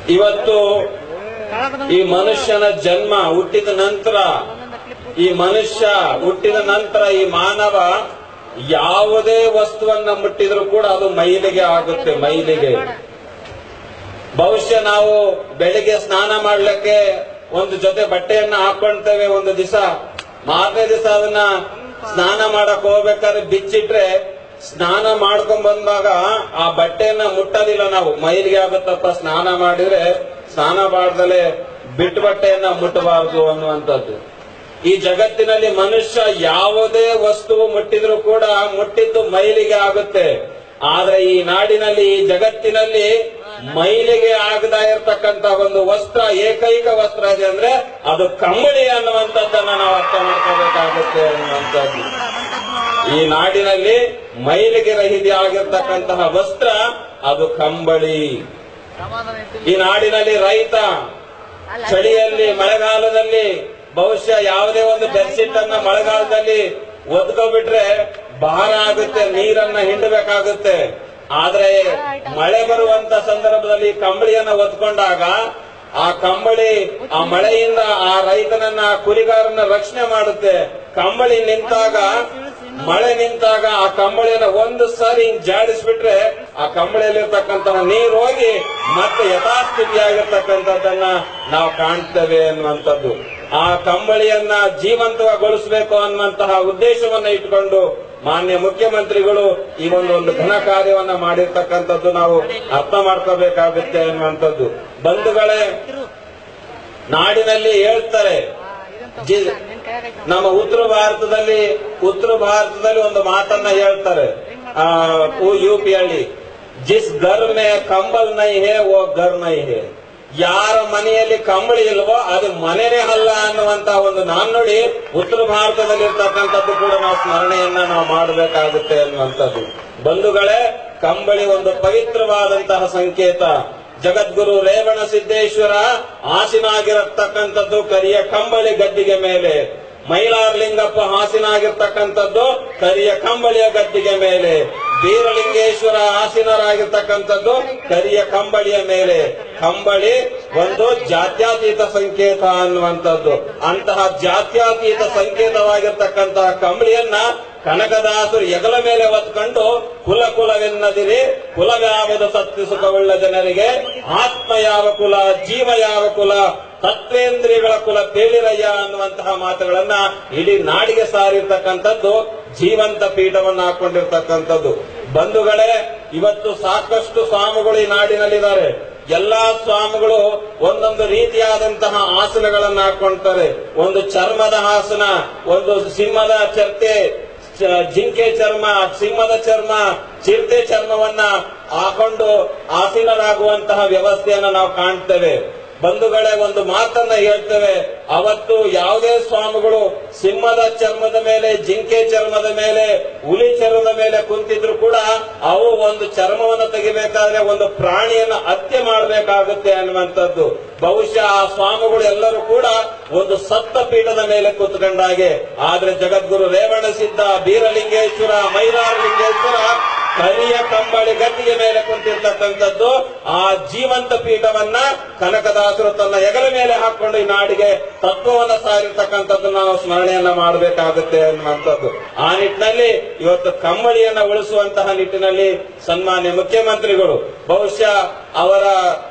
ಇವತ್ತು ಈ ಮನುಷ್ಯನ ಜನ್ಮ ಹುಟ್ಟಿದ ನಂತರ ಈ ಮನುಷ್ಯ ಹುಟ್ಟಿದ ನಂತರ ಈ ಮಾನವ ಯಾವುದೇ ವಸ್ತುವನ್ನ ಮುಟ್ಟಿದ್ರು ಕೂಡ ಅದು ಮೈಲಿಗೆ ಆಗುತ್ತೆ ಮೈಲಿಗೆ ಬಹುಶಃ ನಾವು ಬೆಳಿಗ್ಗೆ ಸ್ನಾನ ಮಾಡ್ಲಿಕ್ಕೆ ಒಂದು ಜೊತೆ ಬಟ್ಟೆಯನ್ನ ಹಾಕೊಳ್ತೇವೆ ಒಂದು ದಿವಸ ಮಾರನೇ ದಿವಸ ಅದನ್ನ ಸ್ನಾನ ಮಾಡಕ್ ಹೋಗ್ಬೇಕಾದ್ರೆ ಬಿಚ್ಚಿಟ್ರೆ ಸ್ನಾನ ಮಾಡ್ಕೊಂಡ್ ಬಂದಾಗ ಆ ಬಟ್ಟೆಯನ್ನ ಮುಟ್ಟೋದಿಲ್ಲ ನಾವು ಮೈಲಿಗೆ ಆಗುತ್ತಪ್ಪ ಸ್ನಾನ ಮಾಡಿದ್ರೆ ಸ್ನಾನ ಮಾಡ್ದಲೆ ಬಿಟ್ಟು ಬಟ್ಟೆಯನ್ನ ಮುಟ್ಟಬಾರದು ಅನ್ನುವಂಥದ್ದು ಈ ಜಗತ್ತಿನಲ್ಲಿ ಮನುಷ್ಯ ಯಾವುದೇ ವಸ್ತು ಮುಟ್ಟಿದ್ರು ಕೂಡ ಮುಟ್ಟಿದ್ದು ಮೈಲಿಗೆ ಆಗುತ್ತೆ ಆದ್ರೆ ಈ ನಾಡಿನಲ್ಲಿ ಈ ಜಗತ್ತಿನಲ್ಲಿ ಮೈಲಿಗೆ ಆಗದ ಇರತಕ್ಕಂತ ಒಂದು ವಸ್ತ್ರ ಏಕೈಕ ವಸ್ತ್ರ ಇದೆ ಅಂದ್ರೆ ಅದು ಕಂಬಳಿ ಅನ್ನುವಂಥದ್ದನ್ನ ನಾವು ಅರ್ಥ ಮಾಡ್ಕೋಬೇಕಾಗುತ್ತೆ ಅನ್ನುವಂಥದ್ದು ಈ ನಾಡಿನಲ್ಲಿ ಮೈಲಿಗೆ ರಹಿತ ಆಗಿರ್ತಕ್ಕಂತಹ ವಸ್ತ್ರ ಅದು ಕಂಬಳಿ ಈ ನಾಡಿನಲ್ಲಿ ರೈತ ಚಳಿಯಲ್ಲಿ ಮಳೆಗಾಲದಲ್ಲಿ ಬಹುಶಃ ಯಾವುದೇ ಒಂದು ಬೆಡ್ಶೀಟ್ ಅನ್ನ ಮಳೆಗಾಲದಲ್ಲಿ ಒದ್ಕೊಬಿಟ್ರೆ ಭಾರ ಆಗುತ್ತೆ ನೀರನ್ನ ಹಿಂಡಬೇಕಾಗುತ್ತೆ ಆದ್ರೆ ಮಳೆ ಬರುವಂತ ಸಂದರ್ಭದಲ್ಲಿ ಕಂಬಳಿಯನ್ನ ಒದ್ಕೊಂಡಾಗ ಆ ಕಂಬಳಿ ಆ ಮಳೆಯಿಂದ ಆ ರೈತನನ್ನ ಆ ಕುರಿಗಾರನ ರಕ್ಷಣೆ ಮಾಡುತ್ತೆ ಕಂಬಳಿ ನಿಂತಾಗ ಮಳೆ ನಿಂತಾಗ ಆ ಕಂಬಳಿಯನ್ನ ಒಂದು ಸಾರಿ ಹಿಂಗ್ ಜಾಡಿಸ್ಬಿಟ್ರೆ ಆ ಕಂಬಳಿಯಲ್ಲಿರ್ತಕ್ಕಂತಹ ನೀರು ಹೋಗಿ ಮತ್ತೆ ಯಥಾಸ್ಥಿತಿಯಾಗಿರ್ತಕ್ಕಂಥದ್ದನ್ನ ನಾವು ಕಾಣ್ತೇವೆ ಅನ್ನುವಂಥದ್ದು ಆ ಕಂಬಳಿಯನ್ನ ಜೀವಂತಗೊಳಿಸಬೇಕು ಅನ್ನುವಂತಹ ಉದ್ದೇಶವನ್ನ ಇಟ್ಕೊಂಡು ಮಾನ್ಯ ಮುಖ್ಯಮಂತ್ರಿಗಳು ಈ ಒಂದು ಒಂದು ಘನ ಕಾರ್ಯವನ್ನ ಮಾಡಿರ್ತಕ್ಕಂಥದ್ದು ನಾವು ಅರ್ಥ ಮಾಡ್ಕೋಬೇಕಾಗುತ್ತೆ ಅನ್ನುವಂಥದ್ದು ಬಂಧುಗಳೇ ನಾಡಿನಲ್ಲಿ ಹೇಳ್ತಾರೆ ಜಿ- ನಮ್ಮ ಉತ್ತರ ಭಾರತದಲ್ಲಿ ಉತ್ತರ ಭಾರತದಲ್ಲಿ ಒಂದು ಮಾತನ್ನ ಹೇಳ್ತಾರೆ ಆ ಯು ಪಿ ಹಳ್ಳಿ ಜಿಸ್ ಘರ್ ಮೇ ಕಂಬಲ್ ನೈ ಹೇ ಓ ಘರ್ ನೈ ಹೇ ಯಾರ ಮನೆಯಲ್ಲಿ ಕಂಬಳಿ ಇಲ್ವೋ ಅದು ಮನೆನೇ ಅಲ್ಲ ಅನ್ನುವಂತಹ ಒಂದು ನಾಣ್ಣುಡಿ ಉತ್ತರ ಭಾರತದಲ್ಲಿ ಇರ್ತಕ್ಕಂಥದ್ದು ಕೂಡ ನಾವು ಸ್ಮರಣೆಯನ್ನ ನಾವು ಮಾಡಬೇಕಾಗುತ್ತೆ ಅನ್ನುವಂಥದ್ದು ಬಂಧುಗಳೇ ಕಂಬಳಿ ಒಂದು ಪವಿತ್ರವಾದಂತಹ ಸಂಕೇತ ಜಗದ್ಗುರು ರೇವಣ ಸಿದ್ದೇಶ್ವರ ಆಸೀನಾಗಿರತಕ್ಕಂಥದ್ದು ಕರಿಯ ಕಂಬಳಿ ಗದ್ದಿಗೆ ಮೇಲೆ ಮೈಲಾರಲಿಂಗಪ್ಪ ಹಾಸಿನಾಗಿರ್ತಕ್ಕಂಥದ್ದು ಕರಿಯ ಕಂಬಳಿಯ ಗದ್ದಿಗೆ ಮೇಲೆ ಬೀರಲಿಂಗೇಶ್ವರ ಆಸೀನರಾಗಿರ್ತಕ್ಕಂಥದ್ದು ಕರಿಯ ಕಂಬಳಿಯ ಮೇಲೆ ಕಂಬಳಿ ಒಂದು ಜಾತ್ಯತೀತ ಸಂಕೇತ ಅನ್ನುವಂಥದ್ದು ಅಂತಹ ಜಾತ್ಯತೀತ ಸಂಕೇತವಾಗಿರ್ತಕ್ಕಂತಹ ಕಂಬಳಿಯನ್ನ ಕನಕದಾಸರು ಎಗಲ ಮೇಲೆ ಹೊತ್ಕೊಂಡು ಕುಲ ಕುಲವೆನ್ನದಿರಿ ಕುಲವ್ಯಾವುದು ಸತ್ಯ ಸುಖವುಳ್ಳ ಜನರಿಗೆ ಆತ್ಮ ಯಾವ ಕುಲ ಜೀವ ಯಾವ ಕುಲ ತತ್ವೇಂದ್ರಿಯಗಳ ಕುಲ ತೇಳಿರಯ್ಯ ಅನ್ನುವಂತಹ ಮಾತುಗಳನ್ನ ಇಡೀ ನಾಡಿಗೆ ಸಾರಿರ್ತಕ್ಕಂಥದ್ದು ಜೀವಂತ ಪೀಠವನ್ನು ಹಾಕೊಂಡಿರ್ತಕ್ಕಂಥದ್ದು ಬಂಧುಗಳೇ ಇವತ್ತು ಸಾಕಷ್ಟು ಸ್ವಾಮಿಗಳು ಈ ನಾಡಿನಲ್ಲಿದ್ದಾರೆ ಎಲ್ಲಾ ಸ್ವಾಮಿಗಳು ಒಂದೊಂದು ರೀತಿಯಾದಂತಹ ಆಸನಗಳನ್ನ ಹಾಕೊಳ್ತಾರೆ ಒಂದು ಚರ್ಮದ ಆಸನ ಒಂದು ಸಿಂಹದ ಚರ್ತೆ ಚ- ಜಿಂಕೆ ಚರ್ಮ ಸಿಂಹದ ಚರ್ಮ ಚಿರತೆ ಚರ್ಮವನ್ನ ಹಾಕೊಂಡು ಆಸೀನರಾಗುವಂತಹ ವ್ಯವಸ್ಥೆಯನ್ನ ನಾವು ಕಾಣ್ತೇವೆ ಬಂಧುಗಳೇ ಒಂದು ಮಾತನ್ನ ಹೇಳ್ತೇವೆ ಅವತ್ತು ಯಾವುದೇ ಸ್ವಾಮಿಗಳು ಸಿಂಹದ ಚರ್ಮದ ಮೇಲೆ ಜಿಂಕೆ ಚರ್ಮದ ಮೇಲೆ ಹುಲಿ ಚರ್ಮದ ಮೇಲೆ ಕುಂತಿದ್ರು ಕೂಡ ಅವು ಒಂದು ಚರ್ಮವನ್ನು ತೆಗಿಬೇಕಾದ್ರೆ ಒಂದು ಪ್ರಾಣಿಯನ್ನ ಹತ್ಯೆ ಮಾಡಬೇಕಾಗುತ್ತೆ ಅನ್ನುವಂಥದ್ದು ಬಹುಶಃ ಆ ಸ್ವಾಮಿಗಳು ಎಲ್ಲರೂ ಕೂಡ ಒಂದು ಸತ್ತ ಪೀಠದ ಮೇಲೆ ಕೂತ್ಕೊಂಡಾಗೆ ಆದ್ರೆ ಜಗದ್ಗುರು ರೇವಣ ಸಿದ್ಧ ಬೀರಲಿಂಗೇಶ್ವರ ಮೈಲಾರಲಿಂಗೇಶ್ವರ ಕರಿಯ ಕಂಬಳಿ ಗದ್ದಿಗೆ ಮೇಲೆ ಕುಂತಿರ್ತಕ್ಕಂಥದ್ದು ಆ ಜೀವಂತ ಪೀಠವನ್ನ ಕನಕದಾಸರು ತನ್ನ ಹೆಗಲ ಮೇಲೆ ಹಾಕೊಂಡು ಈ ನಾಡಿಗೆ ತತ್ವವನ್ನ ಸಾರಿರ್ತಕ್ಕಂಥದ್ದು ನಾವು ಸ್ಮರಣೆಯನ್ನ ಮಾಡಬೇಕಾಗುತ್ತೆ ಅನ್ನುವಂಥದ್ದು ಆ ನಿಟ್ಟಿನಲ್ಲಿ ಇವತ್ತು ಕಂಬಳಿಯನ್ನ ಉಳಿಸುವಂತಹ ನಿಟ್ಟಿನಲ್ಲಿ ಸನ್ಮಾನ್ಯ ಮುಖ್ಯಮಂತ್ರಿಗಳು ಬಹುಶಃ ಅವರ